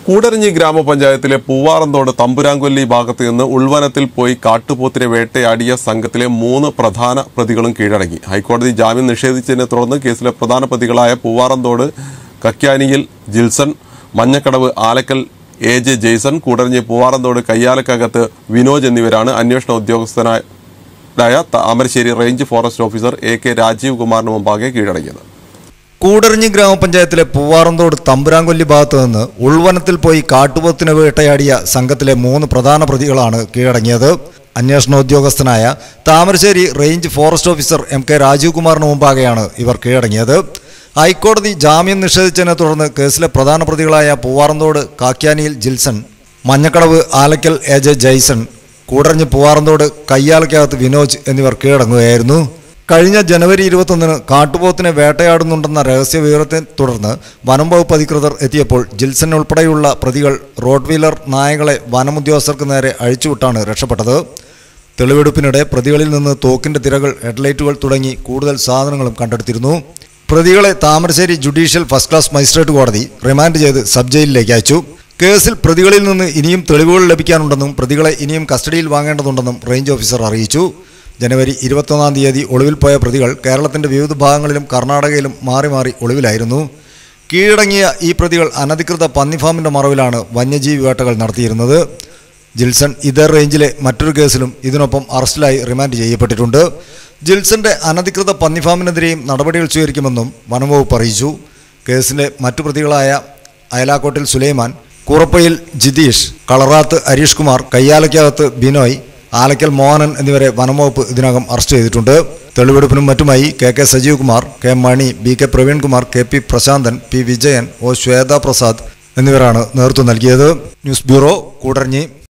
കൂടരഞ്ഞി ഗ്രാമപഞ്ചായത്തിലെ പൂവാറന്തോട് തമ്പുരാങ്കൊല്ലി ഭാഗത്ത് നിന്ന് ഉൾവനത്തിൽ പോയി കാട്ടുപോത്തിനെ വേട്ടയാടിയ സംഘത്തിലെ മൂന്ന് പ്രധാന പ്രതികളും കീഴടങ്ങി ഹൈക്കോടതി ജാമ്യം നിഷേധിച്ചതിനെ തുടർന്ന് കേസിലെ പ്രധാന പ്രതികളായ പൂവാറന്തോട് കക്യാനിയിൽ ജിൽസൺ മഞ്ഞക്കടവ് ആലക്കൽ എ ജെ ജെയ്സൺ കൂടരഞ്ഞി പൂവാറന്തോട് കയ്യാലക്കകത്ത് വിനോജ് എന്നിവരാണ് അന്വേഷണ ഉദ്യോഗസ്ഥനായ Thamarassery range forest officer A K Rajeev കുമാറിന് മുമ്പാകെ കീഴടങ്ങിയത് കൂടരഞ്ഞി ഗ്രാമപഞ്ചായത്തിലെ പൂവാറന്തോട് തമ്പുരാങ്കൊല്ലി ഭാഗത്ത് നിന്ന് ഉൾവനത്തിൽ പോയി കാട്ടുപോത്തിനെ വേട്ടയാടിയ സംഘത്തിലെ മൂന്ന് പ്രധാന പ്രതികളാണ് കീഴടങ്ങിയത് അന്വേഷണ ഉദ്യോഗസ്ഥനായ Thamarassery range forest officer M K Rajeev കുമാറിന് മുമ്പാകെയാണ് ഇവർ കീഴടങ്ങിയത് ഹൈക്കോടതി ജാമ്യം നിഷേധിച്ചതിനെ തുടർന്ന് കേസിലെ പ്രധാന പ്രതികളായ പൂവാറന്തോട് കാക്യാനിയിൽ ജിൽസൺ മഞ്ഞക്കടവ് ആലക്കൽ എ ജെ ജയ്സൺ കൂടരഞ്ഞ് പൂവാറന്തോട് കയ്യാലക്കകത്ത് വിനോജ് എന്നിവർ കീഴടങ്ങുകയായിരുന്നു കഴിഞ്ഞ ജനുവരി ഇരുപത്തൊന്നിന് കാട്ടുപോത്തിനെ വേട്ടയാടുന്നുണ്ടെന്ന രഹസ്യ വിവരത്തെ തുടർന്ന് വനം വകുപ്പ് അധികൃതർ എത്തിയപ്പോൾ ജിൽസൺ ഉൾപ്പെടെയുള്ള പ്രതികൾ റോഡ് വീലർ നായകളെ വനമുദ്യോഗസ്ഥർക്ക് നേരെ അഴിച്ചുവിട്ടാണ് രക്ഷപ്പെട്ടത് തെളിവെടുപ്പിനിടെ പ്രതികളിൽ നിന്ന് തോക്കിന്റെ തിരകൾ ഹെഡ്ലൈറ്റുകൾ തുടങ്ങി കൂടുതൽ സാധനങ്ങളും കണ്ടെടുത്തിരുന്നു പ്രതികളെ Thamarassery judicial first class magistrate കോടതി റിമാൻഡ് ചെയ്ത് സബ് ജയിലിലേക്ക് അയച്ചു കേസിൽ പ്രതികളിൽ നിന്ന് ഇനിയും തെളിവുകൾ ലഭിക്കാനുണ്ടെന്നും പ്രതികളെ ഇനിയും കസ്റ്റഡിയിൽ വാങ്ങേണ്ടതുണ്ടെന്നും റേഞ്ച് ഓഫീസർ അറിയിച്ചു ജനുവരി ഇരുപത്തൊന്നാം തീയതി ഒളിവിൽ പോയ പ്രതികൾ കേരളത്തിന്റെ വിവിധ ഭാഗങ്ങളിലും കർണാടകയിലും മാറി മാറി ഒളിവിലായിരുന്നു കീഴടങ്ങിയ ഈ പ്രതികൾ അനധികൃത പന്നിഫാമിന്റെ മറവിലാണ് വന്യജീവി വേട്ടകൾ നടത്തിയിരുന്നത് ജിൽസൺ ഇതേ റേഞ്ചിലെ മറ്റൊരു കേസിലും ഇതിനൊപ്പം അറസ്റ്റിലായി റിമാൻഡ് ചെയ്യപ്പെട്ടിട്ടുണ്ട് ജിൽസന്റെ അനധികൃത പന്നിഫാമിനെതിരെയും നടപടികൾ സ്വീകരിക്കുമെന്നും വനംവകുപ്പ് അറിയിച്ചു കേസിലെ മറ്റു പ്രതികളായ അയലാക്കോട്ടിൽ സുലൈമാൻ കുറപ്പയിൽ ജിതീഷ് കളറാത്ത് ഹരീഷ് കുമാർ കയ്യാലയ്ക്കകത്ത് ബിനോയ് ആലക്കൽ മോഹനൻ എന്നിവരെ വനംവകുപ്പ് ഇതിനകം അറസ്റ്റ് ചെയ്തിട്ടുണ്ട് തെളിവെടുപ്പിനും മറ്റുമായി K K Sajeev Kumar K Mani B K Praveenkumar K P Prasanthan P Vijayan O Swetha Prasad എന്നിവരാണ് നേതൃത്വം നൽകിയത് ന്യൂസ് ബ്യൂറോ കൂടരഞ്ഞി